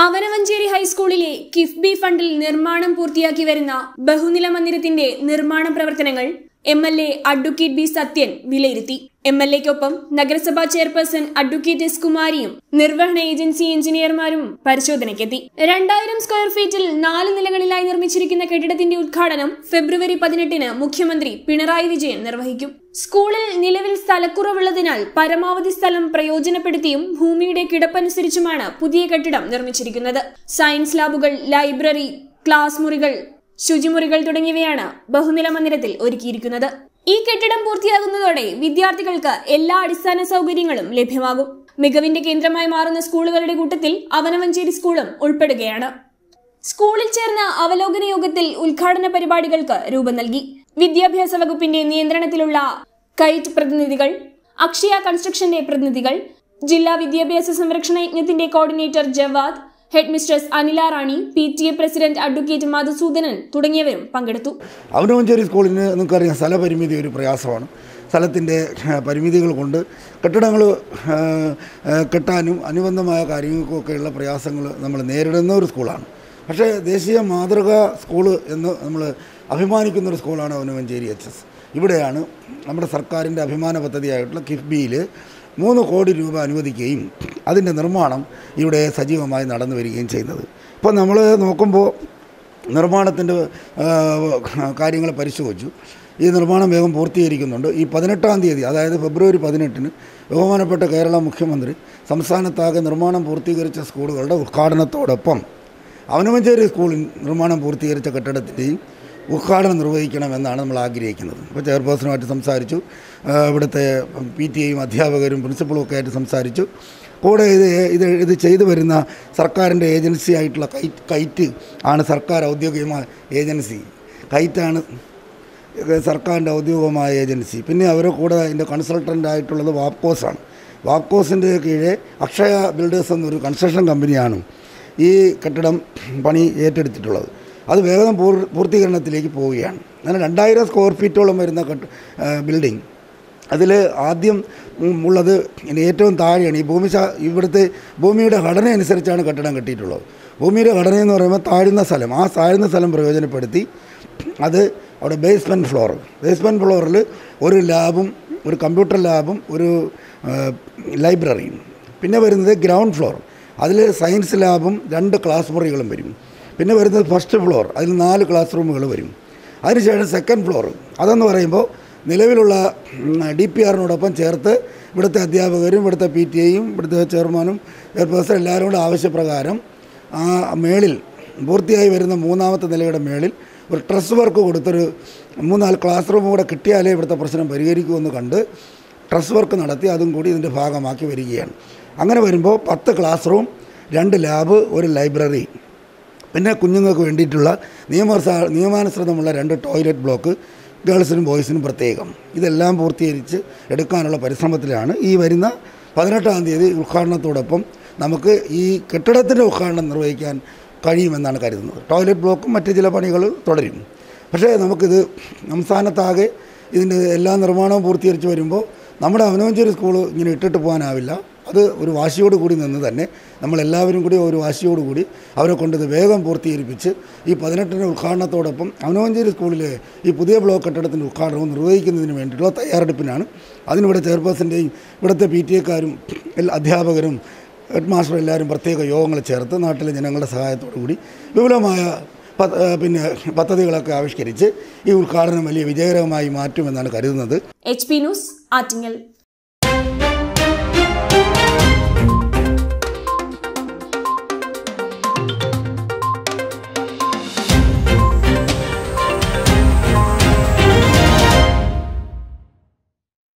അവനവഞ്ചേരി ഹൈസ്കൂളിലെ കിഫ്ബി ഫണ്ടിൽ നിർമ്മാണം പൂർത്തിയാക്കി വരുന്ന ബഹുനില മന്ദിരത്തിന്റെ നിർമ്മാണ പ്രവർത്തനങ്ങൾ M L A advocate B Sathyan വിലയിരുത്തി എം എൽ എക്കൊപ്പം നഗരസഭാ ചെയർപേഴ്സൺ അഡ്വക്കേറ്റ് എസ് കുമാരിയും നിർവഹണ ഏജൻസി എഞ്ചിനീയർമാരും പരിശോധനയ്ക്കെത്തി രണ്ടായിരം സ്ക്വയർ ഫീറ്റിൽ നാല് നിലകളിലായി നിർമ്മിച്ചിരിക്കുന്ന കെട്ടിടത്തിന്റെ ഉദ്ഘാടനം ഫെബ്രുവരി പതിനെട്ടിന് മുഖ്യമന്ത്രി പിണറായി വിജയൻ നിർവഹിക്കും സ്കൂളിൽ നിലവിൽ സ്ഥലക്കുറവുള്ളതിനാൽ പരമാവധി സ്ഥലം പ്രയോജനപ്പെടുത്തിയും ഭൂമിയുടെ കിടപ്പനുസരിച്ചുമാണ് പുതിയ കെട്ടിടം നിർമ്മിച്ചിരിക്കുന്നത് സയൻസ് ലാബുകൾ ലൈബ്രറി ക്ലാസ് മുറികൾ ശുചിമുറികൾ തുടങ്ങിയവയാണ് ബഹുനില മന്ദിരത്തിൽ ഒരുക്കിയിരിക്കുന്നത് ഈ കെട്ടിടം പൂർത്തിയാകുന്നതോടെ വിദ്യാർത്ഥികൾക്ക് എല്ലാ അടിസ്ഥാന സൗകര്യങ്ങളും ലഭ്യമാകും മികവിന്റെ കേന്ദ്രമായി മാറുന്ന സ്കൂളുകളുടെ കൂട്ടത്തിൽ അവനവഞ്ചേരി സ്കൂളും ഉൾപ്പെടുകയാണ് സ്കൂളിൽ ചേർന്ന അവലോകന യോഗത്തിൽ ഉദ്ഘാടന പരിപാടികൾക്ക് രൂപം നൽകി വിദ്യാഭ്യാസ വകുപ്പിന്റെ നിയന്ത്രണത്തിലുള്ള കൈറ്റ് പ്രതിനിധികൾ അക്ഷയ കൺസ്ട്രക്ഷന്റെ പ്രതിനിധികൾ ജില്ലാ വിദ്യാഭ്യാസ സംരക്ഷണ യജ്ഞത്തിന്റെ coordinator Jawad head mistress Anila Rani P T A president advocate Madhusoodanan തുടങ്ങിയവരും പങ്കെടുത്തു അവനവഞ്ചേരി സ്കൂളിന് നിങ്ങൾക്കറിയാം സ്ഥലപരിമിതി ഒരു പ്രയാസമാണ് സ്ഥലത്തിൻ്റെ പരിമിതികൾ കൊണ്ട് കെട്ടിടങ്ങൾ കെട്ടാനും അനുബന്ധമായ കാര്യങ്ങൾക്കൊക്കെയുള്ള പ്രയാസങ്ങൾ നമ്മൾ നേരിടുന്ന ഒരു സ്കൂളാണ് പക്ഷേ ദേശീയ മാതൃകാ സ്കൂള് എന്ന് നമ്മൾ അഭിമാനിക്കുന്ന ഒരു സ്കൂളാണ് അവനവഞ്ചേരി എച്ച് എസ് ഇവിടെയാണ് നമ്മുടെ സർക്കാരിൻ്റെ അഭിമാന പദ്ധതിയായിട്ടുള്ള കിഫ്ബിയിൽ മൂന്ന് കോടി രൂപ അനുവദിക്കുകയും അതിൻ്റെ നിർമ്മാണം ഇവിടെ സജീവമായി നടന്നു വരികയും ചെയ്യുന്നത് ഇപ്പോൾ നമ്മൾ നോക്കുമ്പോൾ നിർമ്മാണത്തിൻ്റെ കാര്യങ്ങൾ പരിശോധിച്ചു ഈ നിർമ്മാണം വേഗം പൂർത്തീകരിക്കുന്നുണ്ട് ഈ പതിനെട്ടാം തീയതി അതായത് ഫെബ്രുവരി പതിനെട്ടിന് ബഹുമാനപ്പെട്ട കേരള മുഖ്യമന്ത്രി സംസ്ഥാനത്താകെ നിർമ്മാണം പൂർത്തീകരിച്ച സ്കൂളുകളുടെ ഉദ്ഘാടനത്തോടൊപ്പം അവനവഞ്ചേരി സ്കൂളിൽ നിർമ്മാണം പൂർത്തീകരിച്ച കെട്ടിടത്തിൻ്റെയും ഉദ്ഘാടനം നിർവഹിക്കണമെന്നാണ് നമ്മൾ ആഗ്രഹിക്കുന്നത് ഇപ്പോൾ ചെയർപേഴ്സണുമായിട്ട് സംസാരിച്ചു ആ, ഇവിടുത്തെ പി ടി എയും അധ്യാപകരും പ്രിൻസിപ്പളും ഒക്കെ ആയിട്ട് സംസാരിച്ചു കൂടെ ഇത് ഇത് ഇത് ചെയ്തു വരുന്ന സർക്കാരിൻ്റെ ഏജൻസി ആയിട്ടുള്ള കൈറ്റ് കൈറ്റ് ആണ് സർക്കാർ ഔദ്യോഗികമായ ഏജൻസി കൈറ്റാണ് സർക്കാരിൻ്റെ ഔദ്യോഗികമായ ഏജൻസി പിന്നെ അവരെ കൂടെ അതിൻ്റെ കൺസൾട്ടൻ്റ് ആയിട്ടുള്ളത് വാപ്കോസാണ് വാപ്കോസിൻ്റെ കീഴെ അക്ഷയ ബിൽഡേഴ്സ് എന്നൊരു കൺസ്ട്രക്ഷൻ കമ്പനിയാണ് ഈ കെട്ടിടം പണി ഏറ്റെടുത്തിട്ടുള്ളത് അത് വേഗം പൂർ പൂർത്തീകരണത്തിലേക്ക് പോവുകയാണ് അങ്ങനെ രണ്ടായിരം സ്ക്വയർ ഫീറ്റോളം വരുന്ന കെട്ട് ബിൽഡിംഗ് അതിൽ ആദ്യം ഉം, ഉള്ളത് ഇനി ഏറ്റവും താഴെയാണ് ഈ ഭൂമി ശാ- ഇവിടുത്തെ ഭൂമിയുടെ ഘടന അനുസരിച്ചാണ് കെട്ടിടം കെട്ടിയിട്ടുള്ളത് ഭൂമിയുടെ ഘടന എന്ന് പറയുമ്പോൾ താഴ്ന്ന സ്ഥലം ആ താഴ്ന്ന സ്ഥലം പ്രയോജനപ്പെടുത്തി അത് അവിടെ ബേസ്മെൻറ്റ് ഫ്ലോർ ബേസ്മെൻറ്റ് ഫ്ലോറിൽ ഒരു ലാബും ഒരു കമ്പ്യൂട്ടർ ലാബും ഒരു ആ, ലൈബ്രറിയും പിന്നെ വരുന്നത് ഗ്രൗണ്ട് ഫ്ലോർ അതിൽ സയൻസ് ലാബും രണ്ട് ക്ലാസ് മുറികളും വരും പിന്നെ വരുന്നത് ഫസ്റ്റ് ഫ്ലോർ അതിൽ നാല് ക്ലാസ് റൂമുകൾ വരും അതിനുശേഷം സെക്കൻഡ് ഫ്ലോർ അതെന്ന് പറയുമ്പോൾ നിലവിലുള്ള ഡി പി ആറിനോടൊപ്പം ചേർത്ത് ഇവിടുത്തെ അധ്യാപകരും ഇവിടുത്തെ പി ടി എയും ഇവിടുത്തെ ചെയർമാനും ചെയർപേഴ്സൺ എല്ലാവരും കൂടെ ആവശ്യപ്രകാരം ആ മേളിൽ പൂർത്തിയായി വരുന്ന മൂന്നാമത്തെ നിലയുടെ മേളിൽ ഒരു ട്രസ് വർക്ക് കൊടുത്തൊരു മൂന്നാല് ക്ലാസ് റൂം കൂടെ കിട്ടിയാലേ ഇവിടുത്തെ പ്രശ്നം പരിഹരിക്കുമെന്ന് കണ്ട് ട്രസ് വർക്ക് നടത്തി അതും കൂടി ഇതിൻ്റെ ഭാഗമാക്കി വരികയാണ് അങ്ങനെ വരുമ്പോൾ പത്ത് ക്ലാസ് റൂം രണ്ട് ലാബ് ഒരു ലൈബ്രറി പിന്നെ കുഞ്ഞുങ്ങൾക്ക് വേണ്ടിയിട്ടുള്ള നിയമസ നിയമാനുസൃതമുള്ള രണ്ട് ടോയ്ലറ്റ് ബ്ലോക്ക് ഗേൾസിനും ബോയ്സിനും പ്രത്യേകം ഇതെല്ലാം പൂർത്തീകരിച്ച് എടുക്കാനുള്ള പരിശ്രമത്തിലാണ് ഈ വരുന്ന പതിനെട്ടാം തീയതി ഉദ്ഘാടനത്തോടൊപ്പം നമുക്ക് ഈ കെട്ടിടത്തിൻ്റെ ഉദ്ഘാടനം നിർവഹിക്കാൻ കഴിയുമെന്നാണ് കരുതുന്നത് ടോയ്ലറ്റ് ബ്ലോക്കും മറ്റ് ചില പണികൾ തുടരും പക്ഷേ നമുക്കിത് സംസ്ഥാനത്താകെ ഇതിൻ്റെ എല്ലാ നിർമ്മാണവും പൂർത്തീകരിച്ച് വരുമ്പോൾ നമ്മുടെ അവനവഞ്ചേരി സ്കൂൾ ഇങ്ങനെ ഇട്ടിട്ട് പോകാനാവില്ല അത് ഒരു വാശിയോട് കൂടി നിന്ന് തന്നെ നമ്മളെല്ലാവരും കൂടി ഒരു വാശിയോട് കൂടി അവരെ കൊണ്ട് ഇത് വേഗം പൂർത്തീകരിപ്പിച്ച് ഈ പതിനെട്ടിന് ഉദ്ഘാടനത്തോടൊപ്പം അവനവഞ്ചേരി സ്കൂളിലെ ഈ പുതിയ ബ്ലോക്ക് കെട്ടിടത്തിൻ്റെ ഉദ്ഘാടനവും നിർവഹിക്കുന്നതിന് വേണ്ടിയിട്ടുള്ള തയ്യാറെടുപ്പിനാണ് അതിനിവിടെ ചെയർപേഴ്സൻ്റെയും ഇവിടുത്തെ പി ടി എക്കാരും അധ്യാപകരും ഹെഡ് മാസ്റ്റർ എല്ലാവരും പ്രത്യേക യോഗങ്ങൾ ചേർത്ത് നാട്ടിലെ ജനങ്ങളുടെ സഹായത്തോടു കൂടി വിപുലമായ പ- ഏ, പിന്നെ പദ്ധതികളൊക്കെ ആവിഷ്കരിച്ച് ഈ ഉദ്ഘാടനം വലിയ വിജയകരമായി മാറ്റുമെന്നാണ് കരുതുന്നത് എച്ച് പി ന്യൂസ് ആറ്റിങ്ങൽ